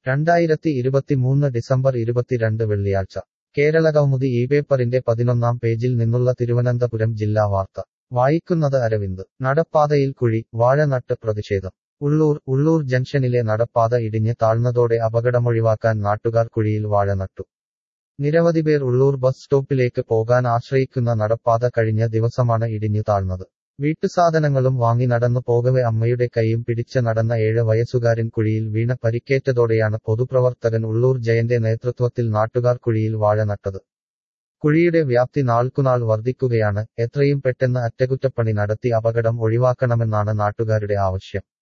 രണ്ടായിരത്തി ഇരുപത്തിമൂന്ന് ഡിസംബർ ഇരുപത്തിരണ്ട് വെള്ളിയാഴ്ച കേരളകൗമുദി ഈ പേപ്പറിന്റെ പതിനൊന്നാം പേജിൽ നിന്നുള്ള തിരുവനന്തപുരം ജില്ലാ വാർത്ത വായിക്കുന്നത് അരവിന്ദ് നടപ്പാതയിൽ കുഴി വാഴനട്ട് പ്രതിഷേധം ഉള്ളൂർ ഉള്ളൂർ ജംഗ്ഷനിലെ നടപ്പാത ഇടിഞ്ഞ് താഴ്ന്നതോടെ അപകടമൊഴിവാക്കാൻ നാട്ടുകാർ കുഴിയിൽ വാഴ നട്ടു നിരവധി പേർ ഉള്ളൂർ ബസ് സ്റ്റോപ്പിലേക്ക് പോകാൻ ആശ്രയിക്കുന്ന നടപ്പാത കഴിഞ്ഞ ദിവസമാണ് ഇടിഞ്ഞു താഴ്ന്നത് വീട്ടുസാധനങ്ങളും വാങ്ങി നടന്നു പോകവെ അമ്മയുടെ കൈയും പിടിച്ച് നടന്ന ഏഴ് വയസ്സുകാരൻ കുഴിയിൽ വീണ പരിക്കേറ്റതോടെയാണ് പൊതുപ്രവർത്തകൻ ഉള്ളൂർ ജയന്റെ നേതൃത്വത്തിൽ നാട്ടുകാർ കുഴിയിൽ വാഴ നട്ടത് കുഴിയുടെ വ്യാപ്തി നാൾക്കുനാൾ വർദ്ധിക്കുകയാണ് എത്രയും പെട്ടെന്ന് അറ്റകുറ്റപ്പണി നടത്തി അപകടം ഒഴിവാക്കണമെന്നാണ് നാട്ടുകാരുടെ ആവശ്യം